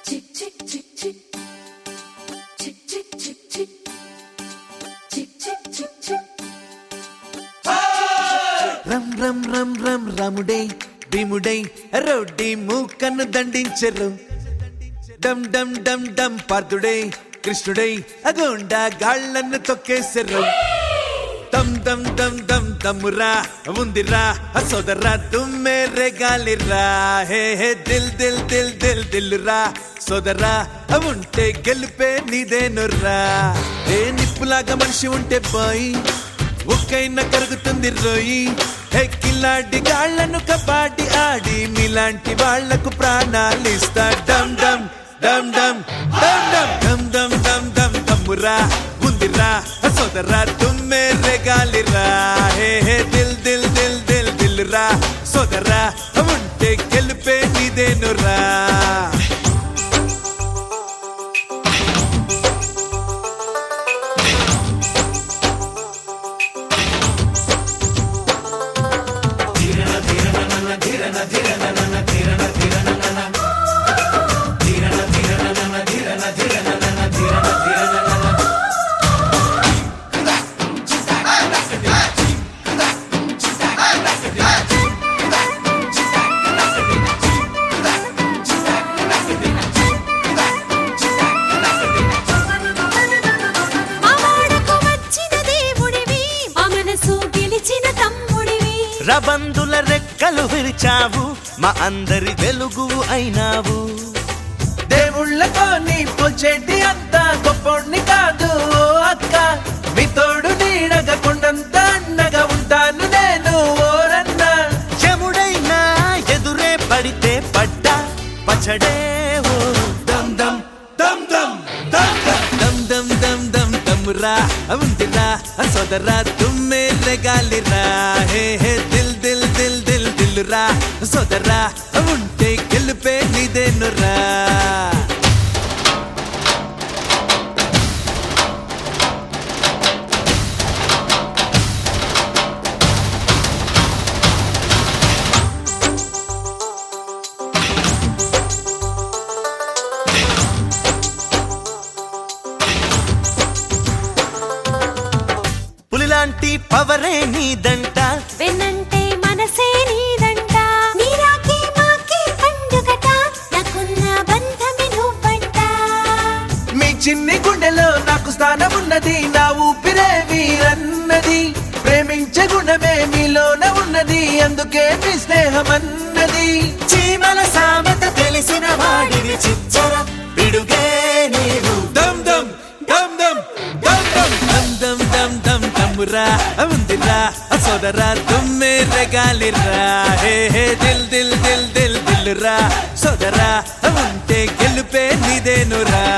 Chick, chick, chick, chick. Chick, chick, chick, chick. Chick, chick, chick, chick. రమ్ రమ్ రమ్ రమ్ రముడై భీముడై రౌడీ మూకన్ను దండించరు డమ్ డమ్ డమ్ డమ్ పార్థుడై కృష్ణుడై అగోండా గాళ్ళను తొక్కేసరు దమ్ దమ్ దమ్ దమ్ దమ్మురా ఉందిరా ఆ సోదరా తుమ్మే రేగాలిరా హే హే దిల్ దిల్ దిల్ దిల్ దిల్లురా సోదరా ఉంటే గెలిపే నీదేనురా ఏ నిప్పులాగా మనిషి ఉంటే బాయ్ ఒక్కైనా కరుగుతుంది రోయి హే కిలాడి గాళ్ళను కబాడి ఆడి మీలాంటి వాళ్లకు ప్రాణాలు ఇస్తా డమ్ డమ్ డమ్ డమ్ డమ్ డమ్ డమ్ డమ్ డమ్ డమ్ దమ్మురా ఉందిరా సోదరా తుమ్మే రేగాలిరా హే హే దిల్ దిల్ దిల్ దిల్ దిల్ రా సోదరా ఉంటే గెలిపే నీదేనురా మా వాడకు వచ్చిన దేవుడివి మా మనసు గెలిచిన తమ్ముడివి రబందుల రెక్కలు విరిచావు మా అందరి వెలుగు అయినావు దేవుళ్ళతో నీ పోల్చేటి అంత గొప్పోణ్ణి కాదు ఓ అక్క మీ తోడు నీడగా కొండంత అండగా ఉంటాను నేను ఓరన్న చెముడైనా ఎదురే పడితే పడ్డా పచ్చడే ఓ దమ్ దమ్ దమ్ దమ్ దమ్ దమ్ దమ్ దమ్ దమ్ దమ్మురా ఉందిరా సోదరా తుమ్మే రెగాలిరా హే హే దిల్ దిల్ దిల్ దిల్ దిల్ రా సోదరా ఉంటే గెలుపే నీదేనురా పులిలాంటి పవరే నీదంట వెన్నంటే మనసే నీదంట నీరాకే మాకే పండుగట నాకున్న బంధమే నువ్వంట మీ చిన్ని గుండెలో నాకు స్థానం ఉన్నది నా ఊపిరే వీరన్నది ప్రేమించే గుణమే మీలోన ఉన్నది అందుకే మీ స్నేహం అన్నది చీమల సామెత తెలిసిన వాడివి చిచ్చర పిడుగే నీవు దమ్ దమ్ దమ్ దమ్ దమ్ దమ్ దమ్ దమ్ దమ్ దమ్ దమ్మురా ఉందిరా సోదరా తుమ్మే రెగాలిరా హే హే దిల్ దిల్ దిల్ దిల్ దిల్ రా సోదరా ఉంటే గెలుపే నీదేనురా